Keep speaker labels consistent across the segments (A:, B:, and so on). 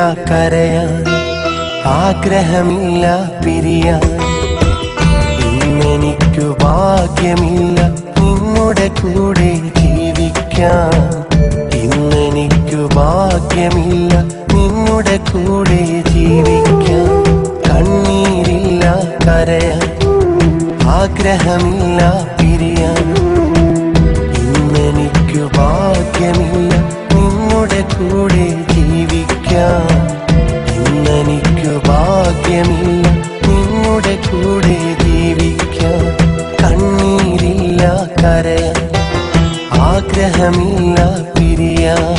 A: കരയാൻ ആഗ്രഹമില്ല പിരിയാൻ ഇന്നെനിക്കു ഭാഗ്യമില്ല നിന്നുടെ കൂടെ ജീവിക്കാൻ ഇന്നെനിക്കു ഭാഗ്യമില്ല നിന്നുടെ കൂടെ ജീവിക്കാൻ കണ്ണീരില്ല കരയാൻ ആഗ്രഹമില്ല പിരിയാൻ ഇന്നെനിക്കു ഭാഗ്യമില്ല നിന്നുടെ കൂടെ ജീവിക്കാൻ ഇന്നെനിക്കു ഭാഗ്യമില്ല നിന്നുടെ കൂടെ ജീവിക്കാൻ കണ്ണീരില്ല കരയാൻ ആഗ്രഹമില്ല പിരിയാൻ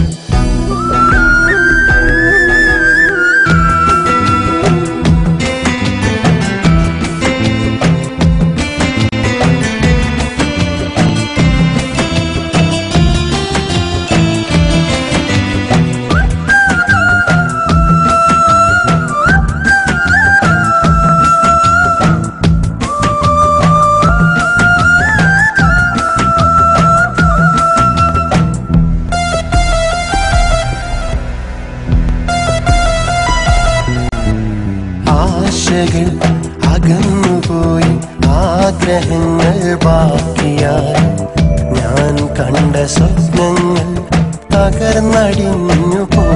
A: ആശകൾ അകന്നുപോയി ആഗ്രഹങ്ങൾ ബാക്കിയായി ഞാൻ കണ്ട സ്വപ്നങ്ങൾ തകർന്നടിഞ്ഞു പോ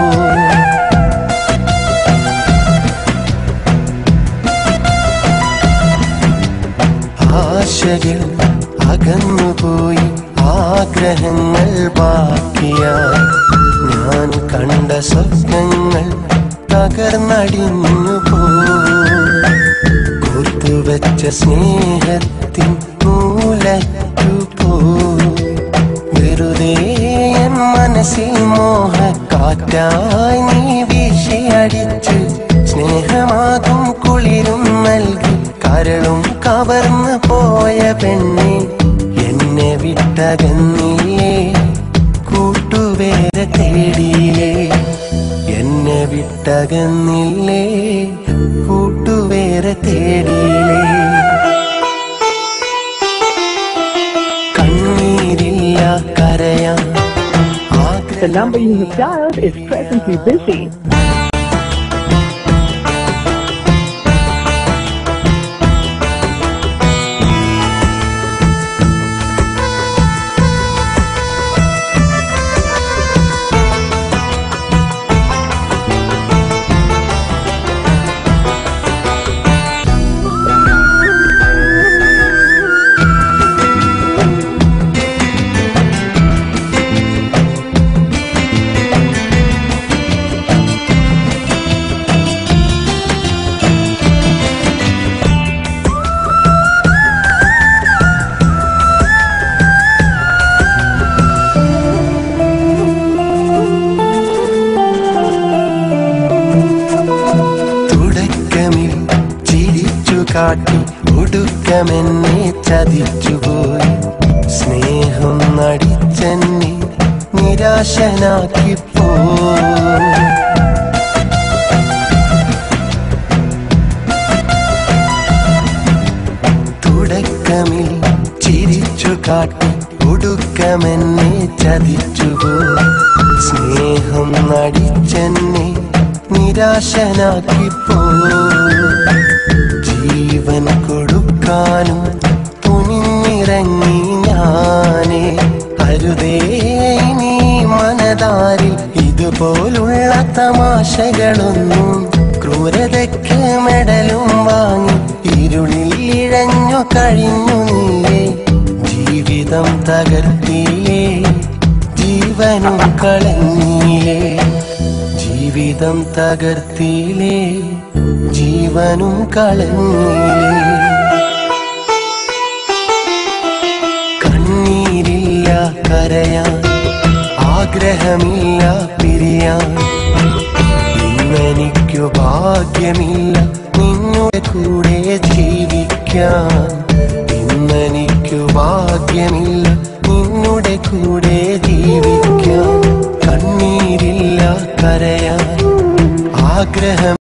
A: ആശകൾ അകന്നുപോയി ആഗ്രഹങ്ങൾ ബാക്കിയായി ഞാൻ കണ്ട സ്വപ്നങ്ങൾ തകർന്നടിഞ്ഞു പോ കോർത്തുവച്ച സ്നേഹത്തിൻ മൂലറ്റു പോയി വെറുതെ എൻ മനസ്സിൽ മോഹ കാറ്റായി നീ വീശിയടിച്ച് സ്നേഹമാകും കുളിരും നൽകി കരളും കവർന്നു പോയ പെണ്ണെ എന്നെ വിട്ടകന്നില്ലേ കൂട്ടുവേരെ തേടിയില്ലേ എന്നെ വിട്ടകന്നില്ലേ കൂട്ടുവേറെ തേടിയില്ലേ കണ്ണീരില്ല കരയാൻ
B: The number you have dialed is presently busy.
A: തുടക്കമിൽ ചിരിച്ചു കാട്ടി ഒടുക്കമെന്നെ ചതിച്ചുപോയി സ്നേഹം നടിച്ചെന്നെ നിരാശനാക്കി പോയി തുടക്കമിൽ ചിരിച്ചു കാട്ടി ഒടുക്കമെന്നെ ചതിച്ചുപോയി സ്നേഹം നടിച്ചെന്നെ നിരാശനാക്കി പോയി ജീവൻ കൊടുക്കാനും തുനിഞ്ഞിറങ്ങി ഞാനേ അരുതേ നീ മനതാരിൽ ഇതുപോലുള്ള തമാശകളൊന്നും ക്രൂരതയ്ക്ക് മെഡലും വാങ്ങി ഇരുളിൽ ഇഴഞ്ഞു കഴിഞ്ഞു നീയേ ജീവിതം തകർത്തിയിലേ ജീവനും കളഞ്ഞിലേ ജീവിതം തകർത്തിയിലേ ജീവനും കളഞ്ഞിലേ കണ്ണീരില്ല കരയാൻ ആഗ്രഹമില്ല പിരിയാൻ ഇന്നെനിക്കു ഭാഗ്യമില്ല നിന്നുടെ കൂടെ ജീവിക്കാൻ